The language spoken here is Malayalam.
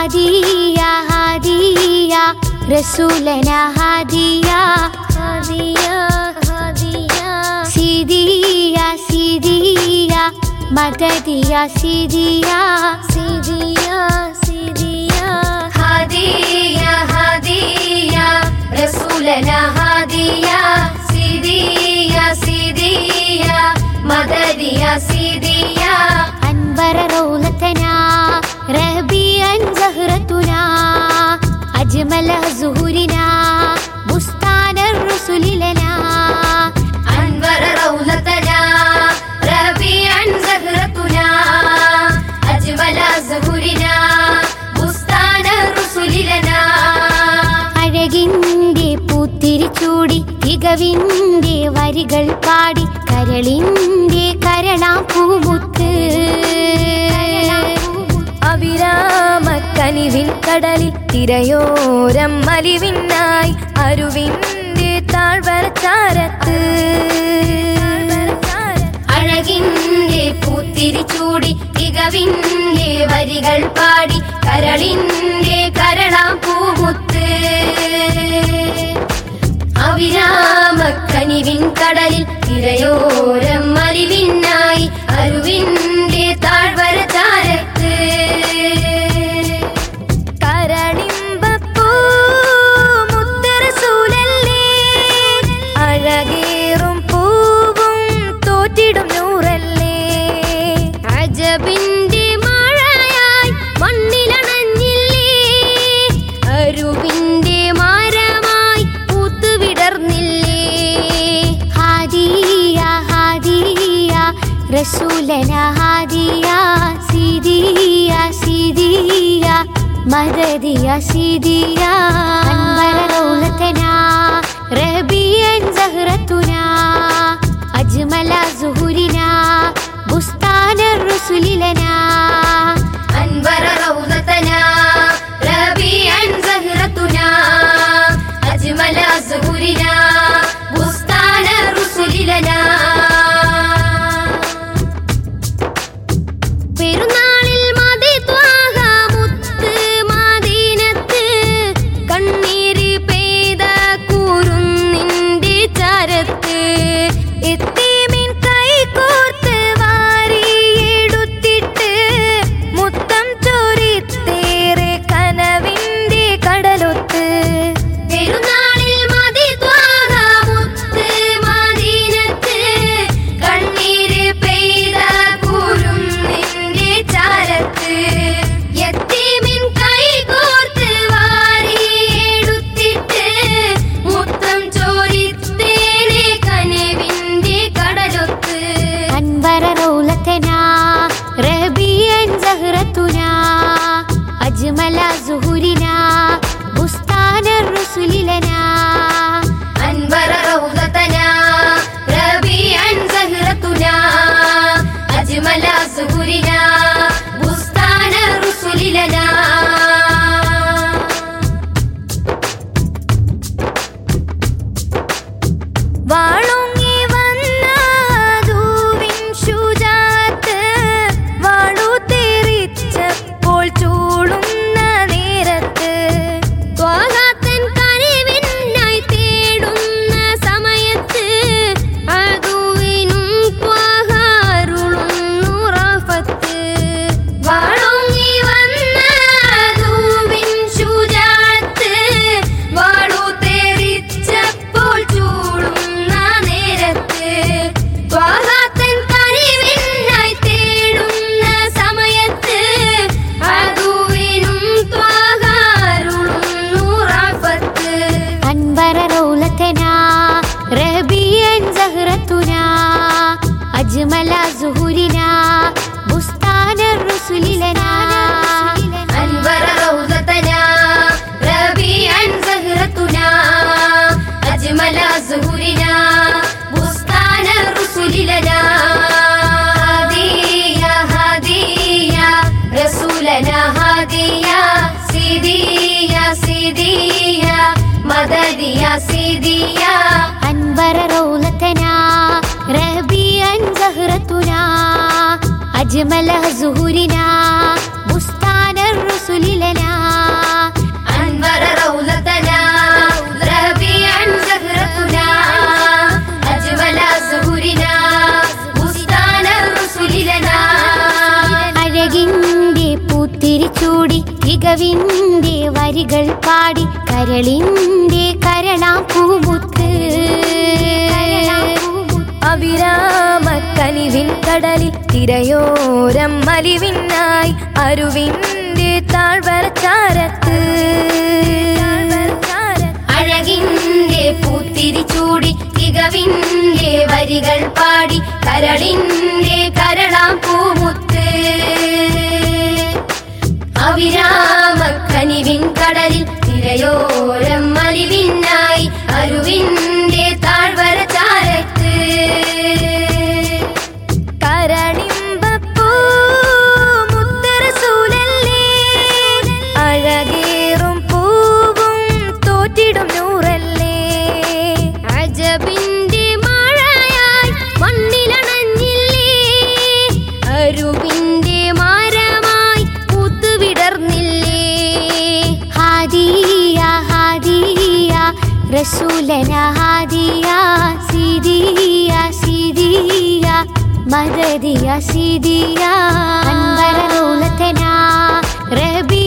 هادية هادية رسولنا هادية هادية هادية سيدي يا سيدي يا مددي يا سيدي يا سيدي يا سيدي يا هادية هادية رسولنا هادية سيدي يا سيدي يا مدد يا سيدي يا أنبر رولتنا رهبيا زهرتنا أجمل زهورنا بستان الرسل لنا أنور روضتنا ربيعا زهرتنا أجمل زهورنا بستان الرسل لنا അഴകിൻ്റെ പൂത്തിരിച്ചൂടി തികവിൻ്റെ വരികൾ പാടി കരളിൻ്റെ കരളാം പൂമുത്ത് അവിരാമ കനിവിൻ കടലിൽ തിരയോരം മലിവിനായി അരുവിന്റെ താഴ്വരച്ചാരത്ത് അഴകിന്റെ പൂത്തിരിച്ചൂടി തികവിന്റെ വരികൾ പാടി കരളിന്റെ കരളാം പൂമുത്ത് അവിരാമ കനിവിൻ കടലിൽ തിരയോരം മലിവിനായി അരുവിന്റെ താഴ്വര ചാരത്ത് കരളിമ്പപ്പൂ മുത്തറസൂലല്ലേ അഴകേറും പൂവും തോറ്റിടും നൂറല്ലേ അജബിന്റെ മഴയായി മണ്ണിലണഞ്ഞില്ലേ അരുവിന്റെ മരമായി പൂത്തുവിടർന്നില്ലേ ഹാദിയ ഹാദിയ റസൂലന ഹാദിയ സീദിയ സീദിയ മദദിയ സീദിയ അൻവര റൗലത്തന റബിയൻ സഹറത്തുന അജ്മല സുഹുരിന ബുസ്താന الرسل لنا أنبر روضتنا ربيعا زهرتنا أجمل زهورنا بستان الرسل لنا പെരുന്നാളിൽ മതിത്വാഹ മുത്ത് മദീനത്ത് കണ്ണീര് പെയ്ത കൂറുന്നിന്റെ ചരത്ത് എത്തിമീൻ കൈകോർത്ത് വാരിയെടുത്തിട്ട് മുത്തം ചോരിത്തേറെ കനവിന്റെ കടലൊത്ത് പെരുന്നാളിൽ മതിത്വാഹ മുത്ത് മദീനത്ത് കണ്ണീര് പെയ്ത കൂറും നിന്റെ ചാരത്ത് യത്തീമിൻ കൈകോർത്ത് വാരിയെടുത്തിട്ട് മുത്തം ചോരിത്തേനെ കനവിന്റെ കടലൊത്ത് أنبر رولتنا ربيا زهرتنا أجمل زهورنا بستان الرسل لنا أنبر روضتنا ربيعا زهرتنا أجمل زهورنا بستان الرسل لنا വാളുങ്ങി വന്ന ധൂവിൻ ശുചാത്ത് വാളു തെറിച്ചപ്പോൾ ചൂടുന്ന നേരത്ത് ത്വാഹാത്തൻ കനിവിനായി തേടുന്ന സമയത്ത് അതുവിനും ത്വാഹാരുളുന്നു റാഫത്ത് വാളുങ്ങി വന്ന ധൂവിൻ ശുചാത്ത് വാളു തെറിച്ചപ്പോൾ ചൂടുന്ന നേരത്ത് ത്വാഹാത്തൻ കനിവിനായി തേടുന്ന സമയത്ത് അതുവിനും ത്വാഹാരുളുന്നു റാഫത്ത് أنبر رولتنا ربيا زهرتنا أجمل زهورنا بستان الرسل لنا أنبر روضتنا ربيعا زهرتنا أجمل زهورنا بستان الرسل لنا هادية هادية رسولنا هادية سيدي يا سيدي يا مدد يا سيدي يا أنبر رولتنا ربيا زهرتنا أجمل زهورنا بستان الرسل لنا അഴകിൻ്റെ വരികൾ പാടി കരളിൻ്റെ കരളാം പൂമുത്ത് കരളാം പൂമുത്ത് അവിരാമ കനിവിൻ കടലിൽ തിരയോരം മലിവിനായി അരുവിന്റെ താഴ്വര ചാരത്ത് അഴകിന്റെ പൂത്തിരി ചൂടി തികവിന്റെ വരികൾ പാടി കരളിന്റെ കരളാം പൂമുത്ത് അവിരാമ കനിവിൻ കടലിൽ തിരയോരം മലിവിനായി അരുവിന്റെ താഴ്വര ചാരത്ത് കരണിമ്പപ്പൂ മുത്തറസൂലല്ലേ അഴകേറും പൂവും തോറ്റിടും നൂറല്ലേ അജബിന്റെ മഴയായി മണ്ണിലണഞ്ഞില്ലേ അരുവിന്റെ മരമായി പൂത്തുവിടർന്നില്ലേ ഹാദിയ ഹാദിയ റസൂലന ഹാദിയ സിദിയ സിദിയ മദദിയ സിദിയ അൻവര റൗലത്തന റബി